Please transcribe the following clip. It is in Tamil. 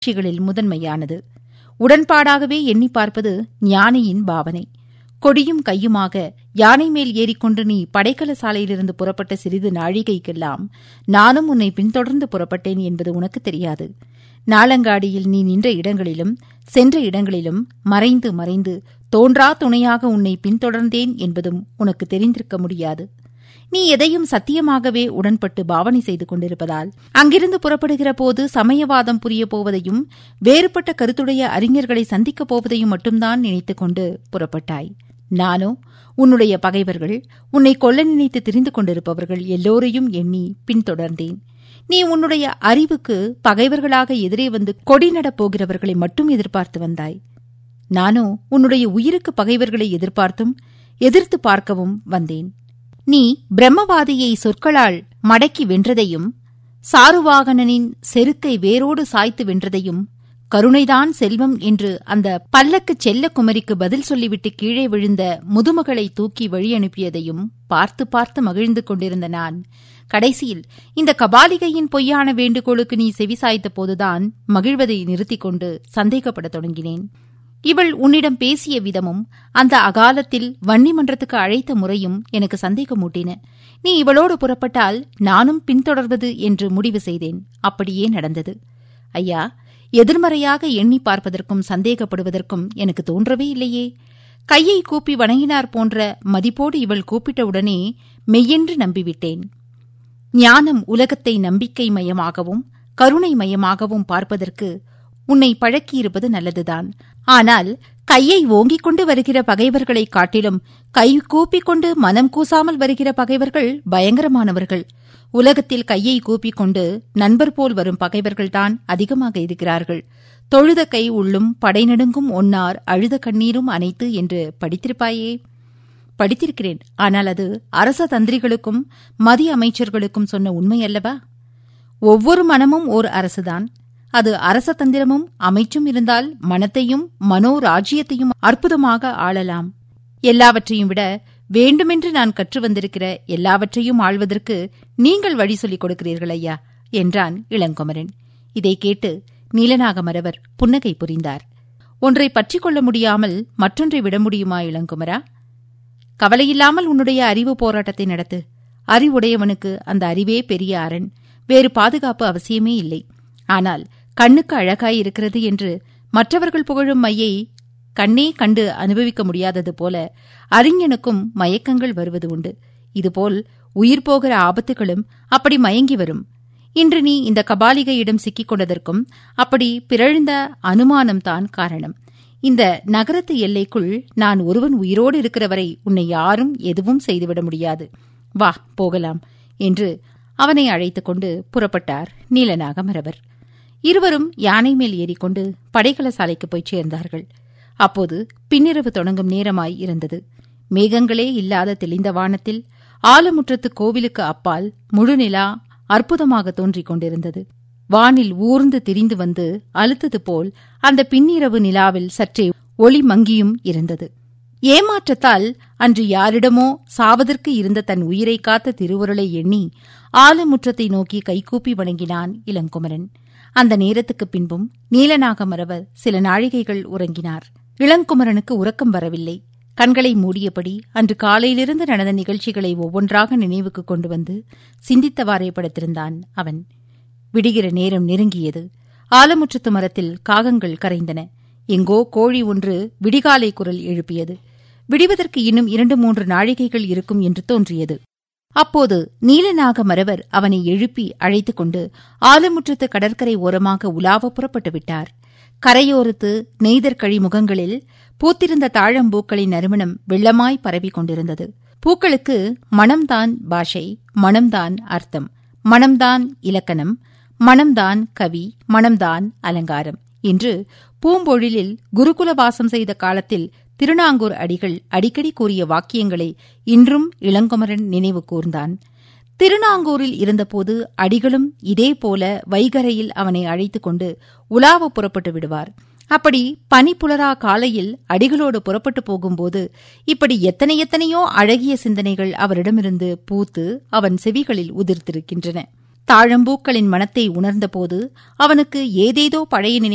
நிகழ்ச்சிகளில் முதன்மையானது உடன்பாடாகவே எண்ணி பார்ப்பது ஞானியின் பாவனை கொடியும் கையுமாக யானை மேல் ஏறிக்கொண்டு நீ படைக்கல சாலையிலிருந்து புறப்பட்ட சிறிது நாழிகைக்கெல்லாம் நானும் உன்னை பின்தொடர்ந்து புறப்பட்டேன் என்பது உனக்கு தெரியாது நாளங்காடியில் நீ நின்ற இடங்களிலும் சென்ற இடங்களிலும் மறைந்து மறைந்து தோன்றா துணையாக உன்னை பின்தொடர்ந்தேன் என்பதும் உனக்கு தெரிந்திருக்க முடியாது நீ எதையும் சத்தியமாகவே உடன்பட்டு பாவனை செய்து கொண்டிருப்பதால் அங்கிருந்து புறப்படுகிற போது சமயவாதம் புரிய போவதையும் வேறுபட்ட கருத்துடைய அறிஞர்களை சந்திக்கப் போவதையும் மட்டும்தான் நினைத்துக் கொண்டு புறப்பட்டாய் நானோ உன்னுடைய பகைவர்கள் உன்னை கொல்ல நினைத்து தெரிந்து கொண்டிருப்பவர்கள் எல்லோரையும் எண்ணி பின்தொடர்ந்தேன் நீ உன்னுடைய அறிவுக்கு பகைவர்களாக எதிரே வந்து கொடி நடப் போகிறவர்களை மட்டும் எதிர்பார்த்து வந்தாய் நானோ உன்னுடைய உயிருக்கு பகைவர்களை எதிர்பார்த்தும் எதிர்த்து பார்க்கவும் வந்தேன் நீ பிரம்மவாதியை சொற்களால் மடக்கி வென்றதையும் சாருவாகனனின் செருக்கை வேரோடு சாய்த்து வென்றதையும் கருணைதான் செல்வம் என்று அந்த பல்லக்கு செல்ல குமரிக்கு பதில் சொல்லிவிட்டு கீழே விழுந்த முதுமகளை தூக்கி வழி அனுப்பியதையும் பார்த்து பார்த்து மகிழ்ந்து கொண்டிருந்த நான் கடைசியில் இந்த கபாலிகையின் பொய்யான வேண்டுகோளுக்கு நீ செவிசாய்த்த போதுதான் மகிழ்வதை நிறுத்திக் கொண்டு சந்தேகப்படத் தொடங்கினேன் இவள் உன்னிடம் பேசிய விதமும் அந்த அகாலத்தில் வன்னிமன்றத்துக்கு அழைத்த முறையும் எனக்கு சந்தேகமூட்டின நீ இவளோடு புறப்பட்டால் நானும் பின்தொடர்வது என்று முடிவு செய்தேன் அப்படியே நடந்தது ஐயா எதிர்மறையாக எண்ணி பார்ப்பதற்கும் சந்தேகப்படுவதற்கும் எனக்கு தோன்றவே இல்லையே கையை கூப்பி வணங்கினார் போன்ற மதிப்போடு இவள் கூப்பிட்டவுடனே மெய்யென்று நம்பிவிட்டேன் ஞானம் உலகத்தை நம்பிக்கை மயமாகவும் கருணை மயமாகவும் பார்ப்பதற்கு உன்னை பழக்கியிருப்பது நல்லதுதான் ஆனால் கையை ஓங்கிக் கொண்டு வருகிற பகைவர்களை காட்டிலும் கை கூப்பிக் கொண்டு மனம் கூசாமல் வருகிற பகைவர்கள் பயங்கரமானவர்கள் உலகத்தில் கையை கூப்பிக் கொண்டு நண்பர் போல் வரும் பகைவர்கள்தான் அதிகமாக இருக்கிறார்கள் தொழுத கை உள்ளும் படைநடுங்கும் ஒன்னார் அழுத கண்ணீரும் அனைத்து என்று படித்திருப்பாயே படித்திருக்கிறேன் ஆனால் அது அரச தந்திரிகளுக்கும் மதிய அமைச்சர்களுக்கும் சொன்ன உண்மை அல்லவா ஒவ்வொரு மனமும் ஓர் அரசுதான் அது அரச தந்திரமும் அமைச்சும் இருந்தால் மனத்தையும் மனோராஜ்யத்தையும் அற்புதமாக ஆளலாம் எல்லாவற்றையும் விட வேண்டுமென்று நான் கற்று வந்திருக்கிற எல்லாவற்றையும் ஆள்வதற்கு நீங்கள் வழி சொல்லிக் கொடுக்கிறீர்கள் ஐயா என்றான் இளங்குமரன் இதை கேட்டு நீலநாகமரவர் புன்னகை புரிந்தார் ஒன்றை பற்றிக் கொள்ள முடியாமல் மற்றொன்றை விட முடியுமா இளங்குமரா கவலையில்லாமல் உன்னுடைய அறிவு போராட்டத்தை நடத்து அறிவுடையவனுக்கு அந்த அறிவே பெரிய அரண் வேறு பாதுகாப்பு அவசியமே இல்லை ஆனால் கண்ணுக்கு அழகாய் இருக்கிறது என்று மற்றவர்கள் புகழும் மையை கண்ணே கண்டு அனுபவிக்க முடியாதது போல அறிஞனுக்கும் மயக்கங்கள் வருவது உண்டு இதுபோல் உயிர் போகிற ஆபத்துகளும் அப்படி மயங்கி வரும் இன்று நீ இந்த கபாலிகையிடம் சிக்கிக் கொண்டதற்கும் அப்படி பிறழ்ந்த அனுமானம்தான் காரணம் இந்த நகரத்து எல்லைக்குள் நான் ஒருவன் உயிரோடு இருக்கிற வரை உன்னை யாரும் எதுவும் செய்துவிட முடியாது வா போகலாம் என்று அவனை அழைத்துக் கொண்டு புறப்பட்டார் நீலநாகமரவர் இருவரும் யானை மேல் ஏறிக்கொண்டு படைக்கல சாலைக்கு போய் சேர்ந்தார்கள் அப்போது பின்னிரவு தொடங்கும் நேரமாய் இருந்தது மேகங்களே இல்லாத தெளிந்த வானத்தில் ஆலமுற்றத்து கோவிலுக்கு அப்பால் முழுநிலா அற்புதமாக தோன்றிக் கொண்டிருந்தது வானில் ஊர்ந்து திரிந்து வந்து அழுத்தது போல் அந்த பின்னிரவு நிலாவில் சற்றே ஒளி மங்கியும் இருந்தது ஏமாற்றத்தால் அன்று யாரிடமோ சாவதற்கு இருந்த தன் உயிரை காத்த திருவுருளை எண்ணி ஆலமுற்றத்தை நோக்கி கைகூப்பி வணங்கினான் இளங்குமரன் அந்த நேரத்துக்குப் பின்பும் நீலநாகமரவர் சில நாழிகைகள் உறங்கினார் இளங்குமரனுக்கு உறக்கம் வரவில்லை கண்களை மூடியபடி அன்று காலையிலிருந்து நடந்த நிகழ்ச்சிகளை ஒவ்வொன்றாக நினைவுக்கு கொண்டு வந்து சிந்தித்தவாறே படுத்திருந்தான் அவன் விடுகிற நேரம் நெருங்கியது ஆலமுற்றத்து மரத்தில் காகங்கள் கரைந்தன எங்கோ கோழி ஒன்று விடிகாலை குரல் எழுப்பியது விடிவதற்கு இன்னும் இரண்டு மூன்று நாழிகைகள் இருக்கும் என்று தோன்றியது அப்போது நீலநாக மரவர் அவனை எழுப்பி அழைத்துக் கொண்டு ஆலமுற்றத்து கடற்கரை ஓரமாக உலாவ புறப்பட்டு விட்டார் கரையோரத்து நெய்தர் கழி முகங்களில் பூத்திருந்த தாழம்பூக்களின் நறுமணம் வெள்ளமாய் பரவிக் கொண்டிருந்தது பூக்களுக்கு மனம்தான் பாஷை மனம்தான் அர்த்தம் மனம்தான் இலக்கணம் மனம்தான் கவி மனம்தான் அலங்காரம் என்று பூம்பொழிலில் குருகுல வாசம் செய்த காலத்தில் திருநாங்கூர் அடிகள் அடிக்கடி கூறிய வாக்கியங்களை இன்றும் இளங்குமரன் நினைவு கூர்ந்தான் திருநாங்கூரில் இருந்தபோது அடிகளும் இதேபோல வைகரையில் அவனை அழைத்துக் கொண்டு உலாவ புறப்பட்டு விடுவார் அப்படி பனிப்புலரா காலையில் அடிகளோடு புறப்பட்டு போகும்போது இப்படி எத்தனை எத்தனையோ அழகிய சிந்தனைகள் அவரிடமிருந்து பூத்து அவன் செவிகளில் உதிர்த்திருக்கின்றன தாழம்பூக்களின் மனத்தை உணர்ந்தபோது அவனுக்கு ஏதேதோ பழைய நினை